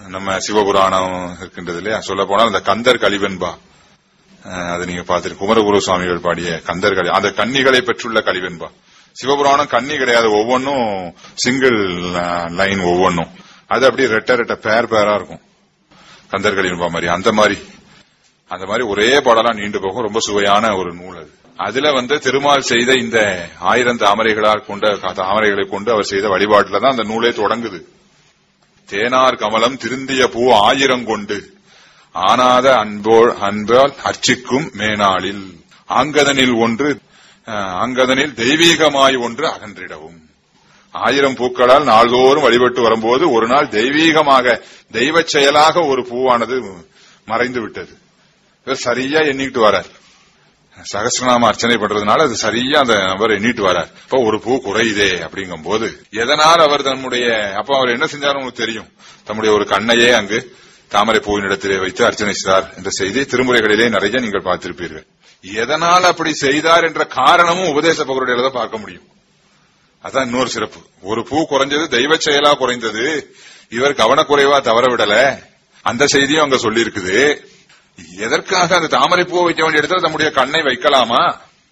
நம்ம சிவபுராணம் இருக்கின்றது இல்லையா சொல்ல போனால் அந்த கந்தர் கலிவெண்பா அஹ், அது நீங்க பார்த்து குமரகுரு சுவாமிகள் பாடிய கந்தர் கலி அந்த கன்னிகளை பெற்றுள்ள கலிவெண்பா சிவபுராணம் கன்னி கிடையாது ஒவ்வொன்றும் சிங்கிள் லைன் ஒவ்வொன்றும் அது அப்படியே ரெட்ட ரெட்ட பேர் பேரா இருக்கும் கந்தர் கலிவெண்பா மாதிரி அந்த மாதிரி அந்த மாதிரி ஒரே பாடலா நீண்டு போகும் ரொம்ப சுவையான ஒரு நூல் அது அதுல வந்து திருமால் செய்த இந்த ஆயிரம் தாமரைகளால் கொண்ட தாமரைகளை கொண்டு அவர் செய்த வழிபாட்டுல தான் அந்த நூலே தொடங்குது தேனார் கமலம் திருந்திய பூ ஆயிரம் கொண்டு ஆனாத அன்போல் அன்பால் அர்ச்சிக்கும் மேனாளில் ஆங்கதனில் ஒன்று அஹ், ஆங்கதனில் தெய்வீகமாய் ஒன்று அகன்றிடவும் ஆயிரம் பூக்களால் நாள்தோறும் வழிபட்டு வரும்போது ஒரு நாள் தெய்வீகமாக தெய்வச் செயலாக ஒரு பூவானது மறைந்து விட்டது இவர் சரியா எண்ணிட்டு வரார் சகசிரநாம அர்ச்சனை பண்றதுனால அது சரியா அந்த நபர் எண்ணிட்டு வரார் இப்ப ஒரு பூ குறையுதே அப்படிங்கும் போது எதனால் அவர் தன்னுடைய அப்ப அவர் என்ன செஞ்சாரு உங்களுக்கு தெரியும் தம்முடைய ஒரு கண்ணையே அங்கு தாமரை பூவின் இடத்திலே வைத்து அர்ச்சனை செய்தார் என்ற செய்தி திருமுறைகளிலே நிறைய நீங்கள் பார்த்திருப்பீர்கள் எதனால் அப்படி செய்தார் என்ற காரணமும் உபதேச பகருடைய தான் பார்க்க முடியும் அதான் இன்னொரு சிறப்பு ஒரு பூ குறைஞ்சது தெய்வ செயலா குறைந்தது இவர் கவனக்குறைவா தவற விடல அந்த செய்தியும் அங்க சொல்லி இருக்குது எதற்காக அந்த தாமரை பூ வைக்க வேண்டிய இடத்துல நம்முடைய கண்ணை வைக்கலாமா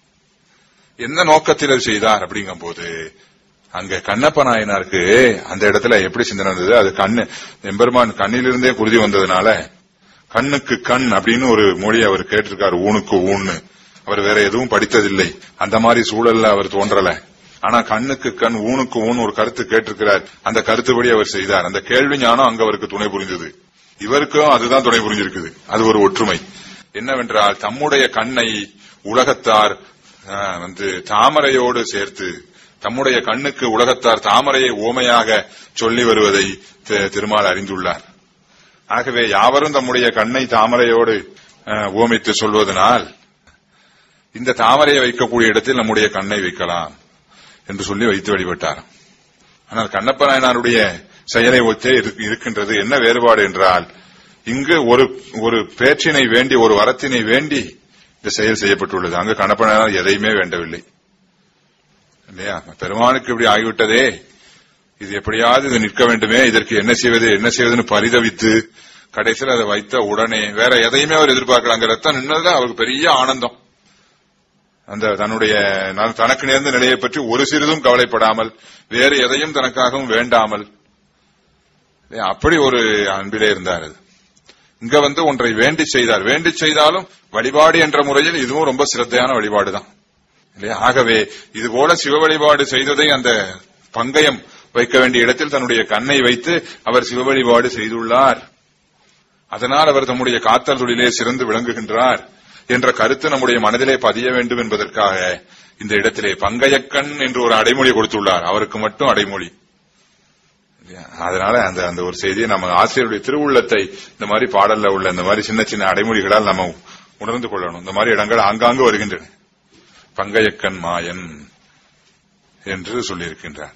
எந்த நோக்கத்தில் அது செய்தார் அப்படிங்கும் போது அங்க கண்ணப்ப நாயனாருக்கு அந்த இடத்துல எப்படி சிந்தனை இருந்தது அது கண்ணு எம்பெருமான் கண்ணிலிருந்தே குருதி வந்ததுனால கண்ணுக்கு கண் அப்படின்னு ஒரு மொழி அவர் கேட்டிருக்காரு ஊனுக்கு ஊன்னு அவர் வேற எதுவும் படித்ததில்லை அந்த மாதிரி சூழல்ல அவர் தோன்றல ஆனா கண்ணுக்கு கண் ஊனுக்கு ஊன் ஒரு கருத்து கேட்டிருக்கிறார் அந்த கருத்துப்படி அவர் செய்தார் அந்த கேள்வி ஞானம் அங்க அவருக்கு துணை புரிந்தது இவருக்கும் அதுதான் துணை புரிஞ்சிருக்குது அது ஒரு ஒற்றுமை என்னவென்றால் தம்முடைய கண்ணை உலகத்தார் ஆஹ், வந்து தாமரையோடு சேர்த்து தம்முடைய கண்ணுக்கு உலகத்தார் தாமரையை ஓமையாக சொல்லி வருவதை தி- திருமால் அறிந்துள்ளார் ஆகவே யாவரும் தம்முடைய கண்ணை தாமரையோடு ஆஹ், ஓமித்து சொல்வதனால் இந்த தாமரையை வைக்கக்கூடிய இடத்தில் நம்முடைய கண்ணை வைக்கலாம் என்று சொல்லி வைத்து வழிபட்டார் ஆனால் கண்ணப்ப நாயனாருடைய செயலை ஒத்தே இருக்கு- இருக்கின்றது என்ன வேறுபாடு என்றால் இங்கு ஒரு ஒரு பேச்சினை வேண்டி ஒரு வரத்தினை வேண்டி இந்த செயல் செய்யப்பட்டுள்ளது அங்கு கண்ணப்ப நாயனார் எதையுமே வேண்டவில்லை இல்லையா பெருமானுக்கு இப்படி ஆகிவிட்டதே இது எப்படியாவது இது நிற்க வேண்டுமே இதற்கு என்ன செய்வது என்ன செய்வதுன்னு பரிதவித்து கடைசியில் அதை வைத்த உடனே வேற எதையுமே அவர் எதிர்பார்க்கல அங்க ரத்தம் நின்னதுல அவருக்கு பெரிய ஆனந்தம் அந்த தன்னுடைய நான் தனக்கு நேர்ந்த நிலையை பற்றி ஒரு சிறிதும் கவலைப்படாமல் வேறு எதையும் தனக்காகவும் வேண்டாமல் இல்லையா? அப்படி ஒரு அன்பிலே இருந்தார் அது இங்க வந்து ஒன்றை வேண்டி செய்தார் வேண்டி செய்தாலும் வழிபாடு என்ற முறையில் இதுவும் ரொம்ப சிரத்தையான வழிபாடு தான் இல்லையா ஆகவே இது போல சிவ வழிபாடு செய்ததை அந்த பங்கயம் வைக்க வேண்டிய இடத்தில் தன்னுடைய கண்ணை வைத்து அவர் சிவ வழிபாடு செய்துள்ளார் அதனால் அவர் தம்முடைய காத்தல் தொழிலே சிறந்து விளங்குகின்றார் என்ற கருத்து நம்முடைய மனதிலே பதிய வேண்டும் என்பதற்காக இந்த இடத்திலே பங்கயக்கண் என்று ஒரு அடைமொழி கொடுத்துள்ளார் அவருக்கு மட்டும் அடைமொழி இல்லையா? அதனால அந்த அந்த ஒரு செய்தியை நம்ம ஆசிரியருடைய திருவுள்ளத்தை இந்த மாதிரி பாடல்ல உள்ள இந்த மாதிரி சின்ன சின்ன அடைமொழிகளால் நம்ம உணர்ந்து கொள்ளணும் இந்த மாதிரி இடங்கள் ஆங்காங்கு வருகின்றன பங்கயக்கண் மாயன் என்று சொல்லியிருக்கின்றார்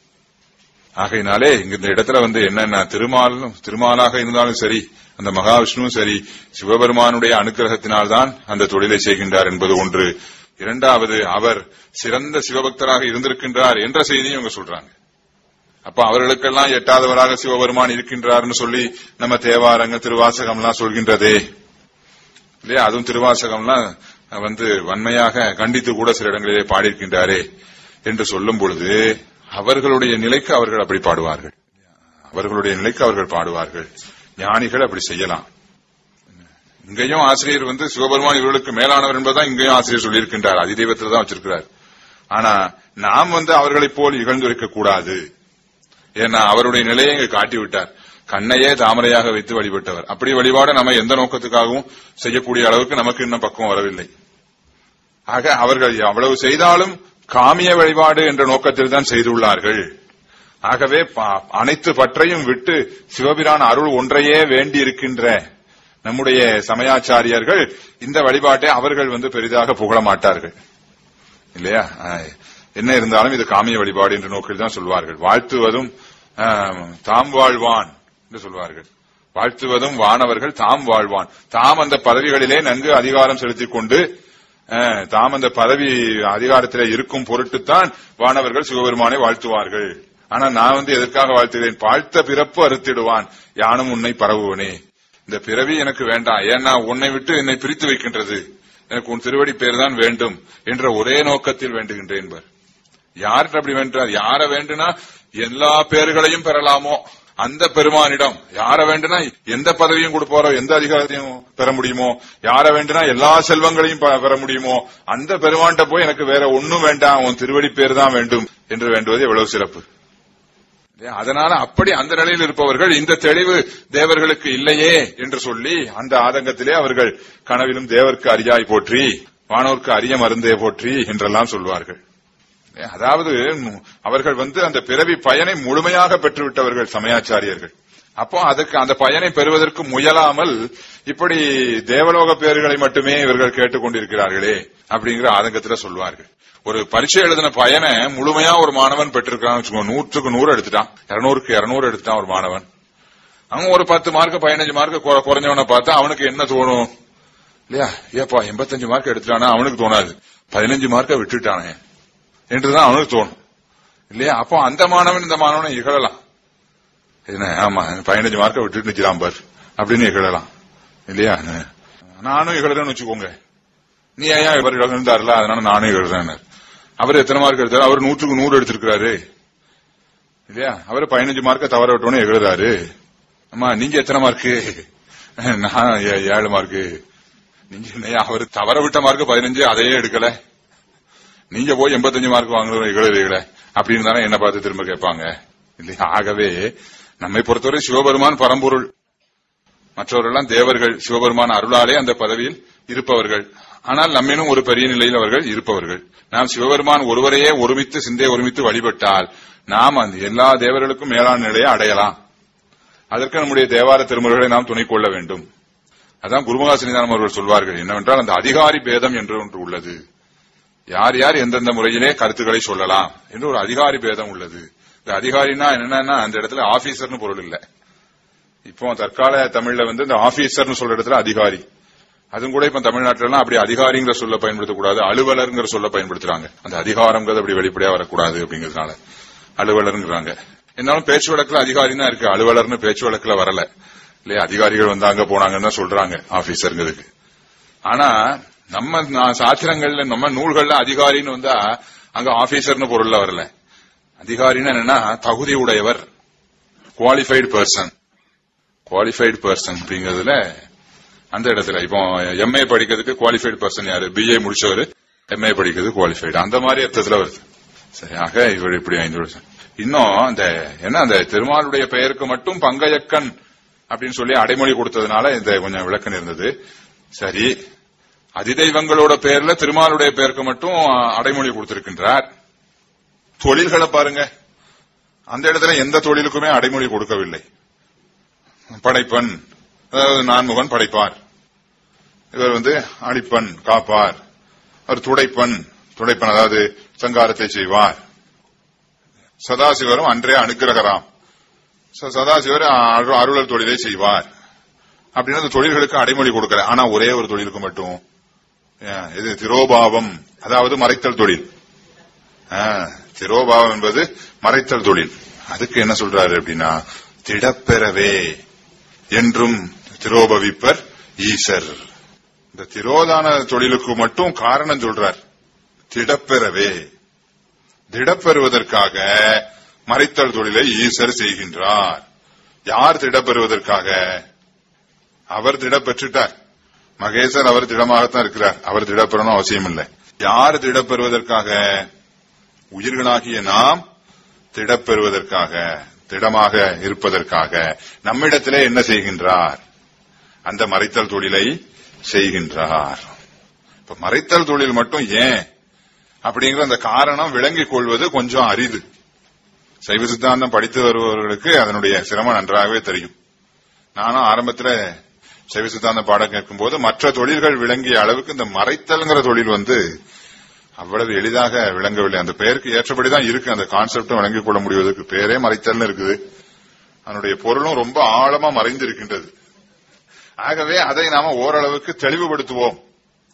ஆகையினாலே இங்க இந்த இடத்துல வந்து என்னன்னா திருமாலும் திருமாலாக இருந்தாலும் சரி அந்த மகாவிஷ்ணுவும் சரி சிவபெருமானுடைய அனுக்கிரகத்தினால்தான் அந்த தொழிலை செய்கின்றார் என்பது ஒன்று இரண்டாவது அவர் சிறந்த சிவபக்தராக இருந்திருக்கின்றார் என்ற செய்தியும் இவங்க சொல்றாங்க அப்ப அவர்களுக்கெல்லாம் எட்டாதவராக சிவபெருமான் இருக்கின்றார்னு சொல்லி நம்ம தேவாரங்கள் திருவாசகம்லாம் சொல்கின்றதே இல்லையா அதுவும் திருவாசகம்லாம் வந்து வன்மையாக கண்டித்து கூட சில இடங்களிலே பாடியிருக்கின்றாரே என்று சொல்லும் பொழுது அவர்களுடைய நிலைக்கு அவர்கள் அப்படி பாடுவார்கள் அவர்களுடைய நிலைக்கு அவர்கள் பாடுவார்கள் ஞானிகள் அப்படி செய்யலாம் இங்கேயும் ஆசிரியர் வந்து சிவபெருமான் இவர்களுக்கு மேலானவர் என்பதுதான் இங்கேயும் ஆசிரியர் சொல்லியிருக்கின்றார் அதிதெய்வத்தில் தான் வச்சிருக்கிறார் ஆனா நாம் வந்து அவர்களைப் போல் இகழ்ந்துரைக்க கூடாது ஏன்னா அவருடைய நிலையை இங்க காட்டி விட்டார் கண்ணையே தாமரையாக வைத்து வழிபட்டவர் அப்படி வழிபாடு நம்ம எந்த நோக்கத்துக்காகவும் செய்யக்கூடிய அளவுக்கு நமக்கு இன்னும் பக்குவம் வரவில்லை ஆக அவர்கள் அவ்வளவு செய்தாலும் காமிய வழிபாடு என்ற நோக்கத்தில் தான் செய்துள்ளார்கள் ஆகவே ப- அனைத்து பற்றையும் விட்டு சிவபிரான் அருள் ஒன்றையே வேண்டி இருக்கின்ற நம்முடைய சமயாச்சாரியர்கள் இந்த வழிபாட்டை அவர்கள் வந்து பெரிதாக புகழ மாட்டார்கள் இல்லையா ஆஹ், என்ன இருந்தாலும் இது காமிய வழிபாடு என்ற நோக்கில் தான் சொல்வார்கள் வாழ்த்துவதும் ஆஹ், தாம் வாழ்வான் என்று சொல்வார்கள் வாழ்த்துவதும் வானவர்கள் தாம் வாழ்வான் தாம் அந்த பதவிகளிலே நன்கு அதிகாரம் செலுத்திக் கொண்டு ஆஹ், தாம் அந்த பதவி அதிகாரத்திலே இருக்கும் பொருட்டுத்தான் வானவர்கள் சிவபெருமானை வாழ்த்துவார்கள் ஆனா நான் வந்து எதற்காக வாழ்த்துகிறேன் வாழ்த்த பிறப்பு அறுத்திடுவான் யானும் உன்னை பரவுவனே இந்த பிறவி எனக்கு வேண்டாம் ஏன்னா உன்னை விட்டு என்னை பிரித்து வைக்கின்றது எனக்கு உன் திருவடி பேர் தான் வேண்டும் என்ற ஒரே நோக்கத்தில் வேண்டுகின்றேன் பார் யார்கிட்ட அப்படி வேண்டார் யார வேண்டுனா எல்லா பேர்களையும் பெறலாமோ அந்த பெருமானிடம் யார வேண்டுனா எந்த பதவியும் கொடுப்பாரோ எந்த அதிகாரத்தையும் பெற முடியுமோ யார வேண்டுனா எல்லா செல்வங்களையும் பெ- பெற முடியுமோ அந்த பெருமான்கிட்ட போய் எனக்கு வேற ஒண்ணும் வேண்டாம் உன் திருவடி பேர் தான் வேண்டும் என்று வேண்டுவது எவ்வளவு சிறப்பு இல்லையா? அதனால அப்படி அந்த நிலையில் இருப்பவர்கள் இந்த தெளிவு தேவர்களுக்கு இல்லையே என்று சொல்லி அந்த ஆதங்கத்திலே அவர்கள் கனவிலும் தேவர்க்கு அரியாய் போற்றி வானோர்க்கு அரிய மருந்தே போற்றி என்றெல்லாம் சொல்வார்கள் அதாவது ம், அவர்கள் வந்து அந்த பிறவி பயனை முழுமையாக பெற்றுவிட்டவர்கள் சமயாச்சாரியர்கள் அப்போ அதுக்கு அந்த பயனை பெறுவதற்கு முயலாமல் இப்படி தேவலோக பேர்களை மட்டுமே இவர்கள் கேட்டுக்கொண்டிருக்கிறார்களே அப்படிங்கிற ஆதங்கத்துல சொல்வார்கள் ஒரு பரீட்சை எழுதின பயனை முழுமையா ஒரு மாணவன் பெற்றிருக்கான்னு வச்சுக்கோ நூற்றுக்கு நூறு எடுத்துட்டான் இருநூறுக்கு இருநூறு எடுத்துட்டான் ஒரு மாணவன் அவன் ஒரு பத்து மார்க் பதினஞ்சு மார்க் குறைஞ்சவனை பார்த்தா அவனுக்கு என்ன தோணும் இல்லையா ஏப்பா எண்பத்தஞ்சு மார்க் எடுத்துட்டானா அவனுக்கு தோணாது பதினஞ்சு மார்க்கை விட்டுட்டானே என்றுதான் அவனுக்கு தோணும் இல்லையா அப்போ அந்த மாணவன் இந்த மாணவனை இகழலாம் என்ன ஆமா பதினஞ்சு மார்க்கை விட்டுட்டு நிக்கிறான் பார் அப்படின்னு இகழலாம் இல்லையா நானும் இகழறேன்னு வச்சுக்கோங்க நீ ஏன் இவர் இருந்தாருல அதனால நானும் இகழறேன் அவர் எத்தனை மார்க் எடுத்தாரு அவர் நூற்றுக்கு நூறு எடுத்திருக்கிறாரு இல்லையா அவர் பதினஞ்சு மார்க்கை தவற விட்டோன்னு எழுதுறாரு அம்மா நீங்க எத்தனை மார்க்கு நான் ஏ- ஏழு மார்க்கு நீங்க என்ன அவர் தவற விட்ட மார்க் பதினஞ்சு அதையே எடுக்கல நீங்க போய் எண்பத்தஞ்சு மார்க் வாங்குறோம் இகழறீங்களே அப்படின்னு தானே என்ன பார்த்து திரும்ப கேட்பாங்க இல்லையா ஆகவே நம்மை பொறுத்தவரை சிவபெருமான் பரம்பொருள் மற்றவர்கள்லாம் தேவர்கள் சிவபெருமான் அருளாலே அந்த பதவியில் இருப்பவர்கள் ஆனால் நம்மினும் ஒரு பெரிய நிலையில் அவர்கள் இருப்பவர்கள் நாம் சிவபெருமான் ஒருவரையே ஒருமித்து சிந்தை ஒருமித்து வழிபட்டால் நாம் அந்த எல்லா தேவர்களுக்கும் மேலான நிலையை அடையலாம் அதற்கு நம்முடைய தேவார திருமுறைகளை நாம் துணை கொள்ள வேண்டும் அதான் குருமகா சன்னிதானம் அவர்கள் சொல்வார்கள் என்னவென்றால் அந்த அதிகாரி பேதம் என்று ஒன்று உள்ளது யார் யார் எந்தெந்த முறையிலே கருத்துக்களை சொல்லலாம் என்று ஒரு அதிகாரி பேதம் உள்ளது இந்த அதிகாரினா என்னன்னா அந்த இடத்துல ஆபீசர்னு பொருள் இல்ல இப்போ தற்கால தமிழ்ல வந்து இந்த ஆபீசர்னு சொல்ற இடத்துல அதிகாரி அதுவும் கூட இப்ப தமிழ்நாட்டுல எல்லாம் அப்படி அதிகாரிங்கிற சொல்ல பயன்படுத்தக்கூடாது அலுவலர்ங்கிற சொல்ல பயன்படுத்துறாங்க அந்த அதிகாரம்ங்கிறது அப்படி வெளிப்படையா வரக்கூடாது அப்படிங்கறதுனால அலுவலருங்கிறாங்க இருந்தாலும் பேச்சு வழக்குல அதிகாரி தான் இருக்கு அலுவலர்னு பேச்சு வழக்குல வரல இல்லையா அதிகாரிகள் வந்தாங்க போனாங்கன்னு தான் சொல்றாங்க ஆபீசருங்கிறதுக்கு ஆனா நம்ம நா- சாத்திரங்கள்ல நம்ம நூல்கள்ல அதிகாரின்னு வந்தா அங்க ஆபீசர்னு பொருள்ல வரல அதிகாரின்னு என்னன்னா தகுதி உடையவர் குவாலிஃபைடு பர்சன் குவாலிஃபைடு பர்சன் அப்படிங்கறதுல அந்த இடத்துல இப்போ எம்ஏ படிக்கிறதுக்கு குவாலிஃபைடு பர்சன் யாரு பிஏ முடிச்சவர் எம்ஏ படிக்கிறது குவாலிஃபைடு அந்த மாதிரி அர்த்தத்துல வருது சரியாக இவர் இப்படி ஐந்து வருஷம் இன்னும் அந்த என்ன அந்த திருமாலுடைய பெயருக்கு மட்டும் பங்கயக்கன் அப்படின்னு சொல்லி அடைமொழி கொடுத்ததுனால இந்த கொஞ்சம் விளக்கம் இருந்தது சரி அதிதெய்வங்களோட பெயர்ல திருமாலுடைய பெயருக்கு மட்டும் அடைமொழி கொடுத்திருக்கின்றார் தொழில்களை பாருங்க அந்த இடத்துல எந்த தொழிலுக்குமே அடைமொழி கொடுக்கவில்லை படைப்பன் அதாவது நான்முகன் படைப்பார் இவர் வந்து அடிப்பன் காப்பார் அவர் துடைப்பன் துடைப்பன் அதாவது சங்காரத்தை செய்வார் சதாசிவரும் அன்றே அனுக்கிரகராம் ச- சதாசிவர் அரு- அருளர் தொழிலை செய்வார் அப்படின்னு அந்த தொழில்களுக்கு அடைமொழி கொடுக்கல ஆனா ஒரே ஒரு தொழிலுக்கு மட்டும் ஏன், இது திரோபாவம் அதாவது மறைத்தல் தொழில் ஆ, திரோபாவம் என்பது மறைத்தல் தொழில் அதுக்கு என்ன சொல்றாரு அப்படின்னா திடப்பெறவே என்றும் திரோபவிப்பர் ஈசர் இந்த திரோதான தொழிலுக்கு மட்டும் காரணம் சொல்றார் திடப்பெறவே திடப்பெறுவதற்காக மறைத்தல் தொழிலை ஈசர் செய்கின்றார் யார் திடப்பெறுவதற்காக அவர் திடப்பெற்றுட்டார் மகேசர் அவர் திடமாகத்தான் இருக்கிறார் அவர் திடப்பெறணும் அவசியம் இல்லை யார் திடப்பெறுவதற்காக உயிர்களாகிய நாம் திடப்பெறுவதற்காக திடமாக இருப்பதற்காக நம்மிடத்திலே என்ன செய்கின்றார் அந்த மறைத்தல் தொழிலை செய்கின்றார் இப்ப மறைத்தல் தொழில் மட்டும் ஏன் அப்படிங்கிற அந்த காரணம் விளங்கிக் கொள்வது கொஞ்சம் அரிது சைவ சித்தாந்தம் படித்து வருபவர்களுக்கு அதனுடைய சிரமம் நன்றாகவே தெரியும் நானும் ஆரம்பத்துல சைவ சித்தாந்தம் பாடம் கேட்கும் போது மற்ற தொழில்கள் விளங்கிய அளவுக்கு இந்த மறைத்தல்ங்கிற தொழில் வந்து அவ்வளவு எளிதாக விளங்கவில்லை அந்த பெயருக்கு ஏற்றபடிதான் இருக்கு அந்த கான்செப்டும் விளங்கிக் கொள்ள முடிவதற்கு பேரே மறைத்தல்னு இருக்குது அதனுடைய பொருளும் ரொம்ப ஆழமா மறைந்து இருக்கின்றது ஆகவே அதை நாம ஓரளவுக்கு தெளிவுபடுத்துவோம்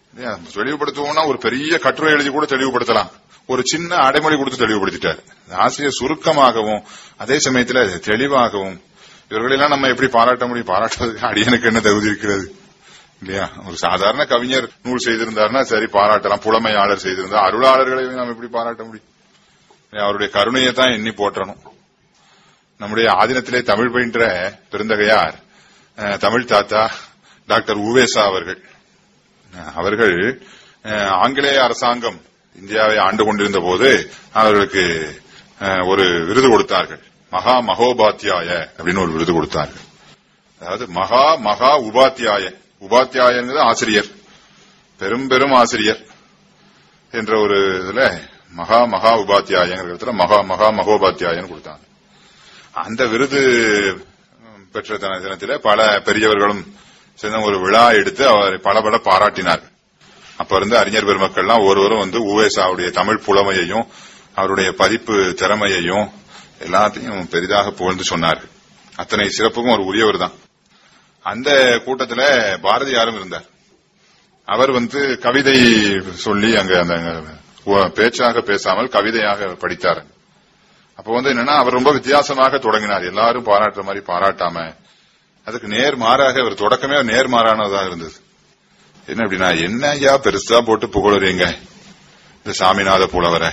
இல்லையா? தெளிவுபடுத்துவோம்னா ஒரு பெரிய கட்டுரை எழுதி கூட தெளிவுபடுத்தலாம் ஒரு சின்ன அடைமொழி கொடுத்து தெளிவுபடுத்திட்டார் ஆசிரியர் சுருக்கமாகவும் அதே சமயத்துல தெளிவாகவும் இவர்களெல்லாம் நம்ம எப்படி பாராட்ட முடியும் பாராட்டுவதற்கு அடியனுக்கு என்ன தகுதி இருக்கிறது இல்லையா ஒரு சாதாரண கவிஞர் நூல் செய்திருந்தாருன்னா சரி பாராட்டலாம் புலமையாளர் செய்திருந்தா அருளாளர்களை நாம் எப்படி பாராட்ட முடியும் இல்லையா? அவருடைய கருணையை தான் எண்ணி போற்றணும் நம்முடைய ஆதீனத்திலே தமிழ் பயின்ற பெருந்தகையார் அஹ், தமிழ் தாத்தா டாக்டர் உவேசா அவர்கள் அஹ், அவர்கள் அஹ், ஆங்கிலேய அரசாங்கம் இந்தியாவை ஆண்டு கொண்டிருந்த போது அவர்களுக்கு அஹ், ஒரு விருது கொடுத்தார்கள் மகா மகோபாத்தியாய அப்படின்னு ஒரு விருது கொடுத்தார்கள் அதாவது மகா மகா உபாத்தியாய உபாத்தியாயங்கிறது ஆசிரியர் பெரும் பெரும் ஆசிரியர் என்ற ஒரு இதுல மகா மகா உபாத்தியாயங்கிற இடத்துல மகா மகா மகோபாத்தியாயன்னு கொடுத்தாங்க அந்த விருது உம், பெற்ற தின- தினத்திலே பல பெரியவர்களும் சேர்ந்த ஒரு விழா எடுத்து அவர் பல பல பாராட்டினார் அப்ப இருந்து அறிஞர் பெருமக்கள்லாம் ஒருவரும் வந்து உவேசாவுடைய தமிழ் புலமையையும் அவருடைய பதிப்பு திறமையையும் எல்லாத்தையும் பெரிதாக புகழ்ந்து சொன்னார்கள் அத்தனை சிறப்புக்கும் ஒரு உரியவர் தான் அந்த கூட்டத்துல பாரதியாரும் இருந்தார் அவர் வந்து கவிதை சொல்லி அங்க அந்த உ- பேச்சாக பேசாமல் கவிதையாக படித்தார் அப்ப வந்து என்னன்னா அவர் ரொம்ப வித்தியாசமாக தொடங்கினார் எல்லாரும் பாராட்டுற மாதிரி பாராட்டாம அதுக்கு நேர் மாறாக அவர் தொடக்கமே நேர்மாறானதாக இருந்தது என்ன அப்படின்னா என்ன ஐயா பெருசா போட்டு புகழுறீங்க இந்த சாமிநாத புலவரை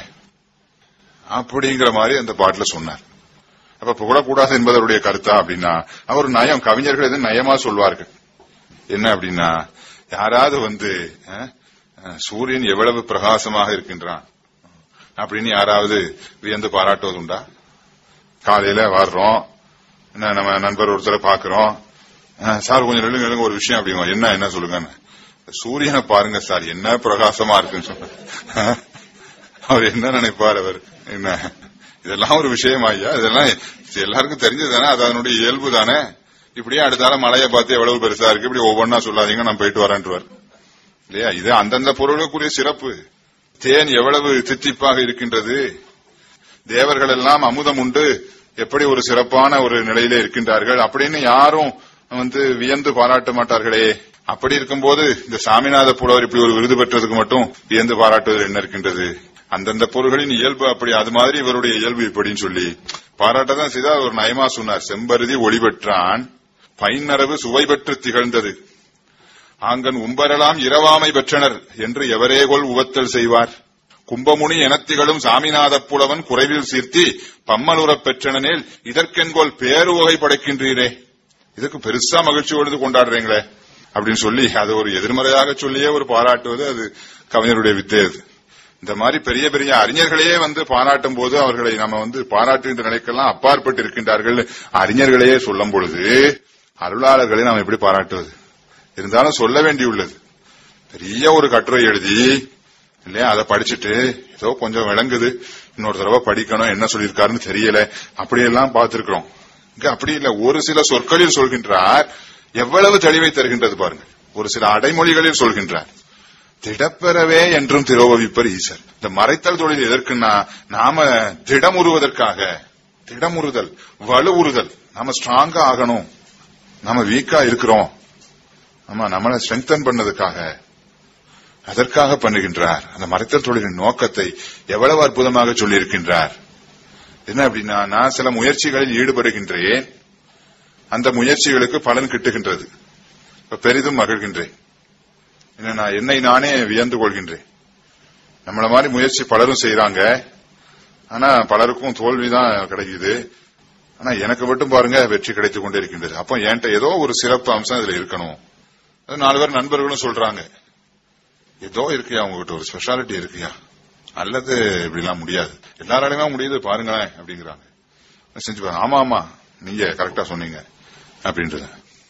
அப்படிங்கிற மாதிரி அந்த பாட்டுல சொன்னார் அப்ப புகழக்கூடாது என்பது அவருடைய கருத்தா அப்படின்னா அவர் நயம் கவிஞர்கள் எதுவும் நயமா சொல்வார்கள் என்ன அப்படின்னா யாராவது வந்து அஹ், அஹ், சூரியன் எவ்வளவு பிரகாசமாக இருக்கின்றான் அப்படின்னு யாராவது வியந்து பாராட்டுவதுண்டா காலையில வர்றோம் என்ன நம்ம நண்பர் ஒருத்தரை பாக்குறோம் அஹ், சார் கொஞ்சம் நில்லுங்க நில்லுங்க ஒரு விஷயம் அப்படிங்க என்ன என்ன சொல்லுங்க சூரியனை பாருங்க சார் என்ன பிரகாசமா இருக்குன்னு சொன்ன அஹ், அவர் என்ன நினைப்பார் அவர் என்ன இதெல்லாம் ஒரு விஷயமா ஐயா இதெல்லாம் எல்லாருக்கும் தெரிஞ்சது தானே அது அதனுடைய இயல்பு தானே இப்படியே அடுத்தால மலையை பார்த்து எவ்வளவு பெருசா இருக்கு இப்படி ஒவ்வொன்னா சொல்லாதீங்க நான் போயிட்டு வரேன்ட்டுவார் இல்லையா இது அந்தந்த பொருளுக்குரிய சிறப்பு தேன் எவ்வளவு தித்திப்பாக இருக்கின்றது தேவர்கள் எல்லாம் அமுதம் உண்டு எப்படி ஒரு சிறப்பான ஒரு நிலையிலே இருக்கின்றார்கள் அப்படின்னு யாரும் வந்து வியந்து பாராட்ட மாட்டார்களே அப்படி இருக்கும்போது இந்த சாமிநாத புலவர் இப்படி ஒரு விருது பெற்றதுக்கு மட்டும் வியந்து பாராட்டுவதில் என்ன இருக்கின்றது அந்தந்த பொருள்களின் இயல்பு அப்படி அது மாதிரி இவருடைய இயல்பு இப்படின்னு சொல்லி பாராட்டதான் செய்தா ஒரு நயமா சொன்னார் செம்பருதி ஒளி பெற்றான் பைநரவு சுவை பெற்று திகழ்ந்தது ஆங்கன் உம்பரெல்லாம் இரவாமை பெற்றனர் என்று எவரேகொல் உவத்தல் செய்வார் கும்பமுனி எனத்திகளும் சாமிநாதப் புலவன் குறைவில் சீர்த்தி பம்மலுறப் பெற்றனேல் இதற்கென்கோல் பேருவகை படைக்கின்றீரே இதுக்கு பெருசா மகிழ்ச்சி கொடுத்து கொண்டாடுறீங்களே அப்படின்னு சொல்லி அது ஒரு எதிர்மறையாக சொல்லியே ஒரு பாராட்டுவது அது கவிஞருடைய வித்தை அது இந்த மாதிரி பெரிய பெரிய அறிஞர்களையே வந்து பாராட்டும் போது அவர்களை நம்ம வந்து பாராட்டுகின்ற நிலைக்கெல்லாம் அப்பாற்பட்டு இருக்கின்றார்கள் அறிஞர்களையே சொல்லும் பொழுது அருளாளர்களை நாம் எப்படி பாராட்டுவது இருந்தாலும் சொல்ல வேண்டியுள்ளது பெரிய ஒரு கட்டுரை எழுதி இல்லையா அதை படிச்சுட்டு ஏதோ கொஞ்சம் விளங்குது இன்னொரு தடவை படிக்கணும் என்ன சொல்லியிருக்காருன்னு தெரியல அப்படியெல்லாம் பார்த்திருக்கிறோம் இங்க அப்படி இல்ல ஒரு சில சொற்களில் சொல்கின்றார் எவ்வளவு தெளிவை தருகின்றது பாருங்க ஒரு சில அடைமொழிகளில் சொல்கின்றார் திடப்பெறவே என்றும் திரோபவிப்பர் ஈசர் இந்த மறைத்தல் தொழில் எதற்குன்னா நாம திடமுறுவதற்காக திடமுறுதல் வலுவுறுதல் நாம ஸ்ட்ராங்கா ஆகணும் நாம வீக்கா இருக்கிறோம் ஆமா நம்மளை ஸ்ட்ரெங்தன் பண்ணதுக்காக அதற்காக பண்ணுகின்றார் அந்த மறைத்தல் தொழிலின் நோக்கத்தை எவ்வளவு அற்புதமாக சொல்லியிருக்கின்றார் என்ன அப்படின்னா நான் சில முயற்சிகளில் ஈடுபடுகின்றேன் அந்த முயற்சிகளுக்கு பலன் கிட்டுகின்றது இப்ப பெரிதும் மகிழ்கின்றேன் என்ன நான் என்னை நானே வியந்து கொள்கின்றேன் நம்மள மாதிரி முயற்சி பலரும் செய்யறாங்க ஆனா பலருக்கும் தோல்விதான் கிடைக்குது ஆனா எனக்கு மட்டும் பாருங்க வெற்றி கிடைத்துக் கொண்டே இருக்கின்றது அப்போ என்கிட்ட ஏதோ ஒரு சிறப்பு அம்சம் இதுல இருக்கணும் அது நாலு பேர் நண்பர்களும் சொல்றாங்க ஏதோ இருக்கியா உங்ககிட்ட ஒரு ஸ்பெஷாலிட்டி இருக்கியா அல்லது இப்படிலாம் முடியாது எல்லாராலையுமே முடியுது பாருங்களேன் அப்படிங்கிறாங்க செஞ்சு பாருங்க ஆமா ஆமா நீங்க கரெக்டா சொன்னீங்க அப்படின்றது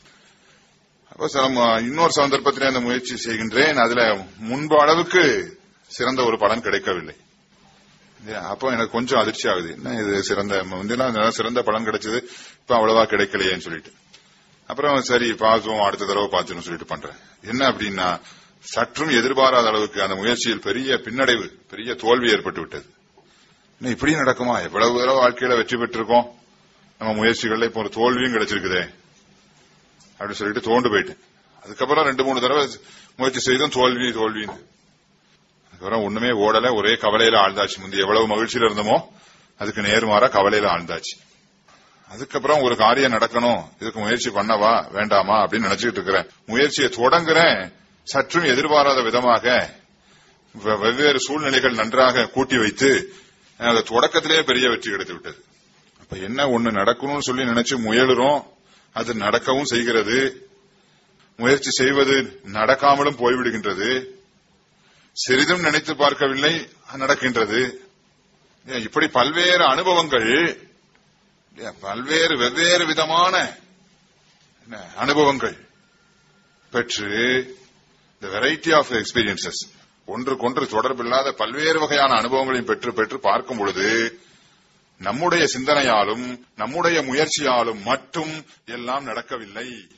அப்ப சில ம- இன்னொரு சந்தர்ப்பத்திலே அந்த முயற்சி செய்கின்றேன் அதுல முன்பு அளவுக்கு சிறந்த ஒரு பலன் கிடைக்கவில்லை இல்லையா? அப்போ எனக்கு கொஞ்சம் அதிர்ச்சி ஆகுது என்ன இது சிறந்த முந்திலாம் நல்லா சிறந்த பலன் கிடைச்சது இப்ப அவ்வளவா கிடைக்கலையேன்னு சொல்லிட்டு அப்புறம் சரி பார்த்துவோம் அடுத்த தடவை பார்த்துன்னு சொல்லிட்டு பண்றேன் என்ன அப்படின்னா சற்றும் எதிர்பாராத அளவுக்கு அந்த முயற்சியில் பெரிய பின்னடைவு பெரிய தோல்வி ஏற்பட்டு விட்டது என்ன இப்படி நடக்குமா எவ்வளவு தடவை வாழ்க்கையில வெற்றி பெற்றிருக்கோம் நம்ம முயற்சிகள்ல இப்போ ஒரு தோல்வியும் கிடைச்சிருக்குதே அப்படின்னு சொல்லிட்டு தோண்டு போயிட்டேன் அதுக்கப்புறம் ரெண்டு மூணு தடவை முயற்சி செய்தும் தோல்வி தோல்வின்னு அதுக்கப்புறம் ஒண்ணுமே ஓடல ஒரே கவலையில ஆழ்ந்தாச்சு முந்தி எவ்வளவு மகிழ்ச்சியில இருந்தோமோ அதுக்கு நேர்மாறா கவலையில ஆழ்ந்தாச்சு அதுக்கப்புறம் ஒரு காரியம் நடக்கணும் இதுக்கு முயற்சி பண்ணவா வேண்டாமா அப்படின்னு நினைச்சுக்கிட்டு இருக்கிறேன் முயற்சியை தொடங்குறேன் சற்றும் எதிர்பாராத விதமாக வெ- வெவ்வேறு சூழ்நிலைகள் நன்றாக கூட்டி வைத்து அந்த தொடக்கத்திலேயே பெரிய வெற்றி கிடைத்து விட்டது அப்ப என்ன ஒண்ணு நடக்கணும்னு சொல்லி நினைச்சு முயலுறோம் அது நடக்கவும் செய்கிறது முயற்சி செய்வது நடக்காமலும் போய்விடுகின்றது சிறிதும் நினைத்து பார்க்கவில்லை நடக்கின்றது ஏன் இப்படி பல்வேறு அனுபவங்கள் ஏன் பல்வேறு வெவ்வேறு விதமான என்ன, அனுபவங்கள் பெற்று the வெரைட்டி ஆஃப் எக்ஸ்பீரியன்சஸ் ஒன்றுக்கொன்று தொடர்பில்லாத பல்வேறு வகையான அனுபவங்களையும் பெற்று பெற்று பார்க்கும் பொழுது நம்முடைய சிந்தனையாலும் நம்முடைய முயற்சியாலும் மட்டும் எல்லாம் நடக்கவில்லை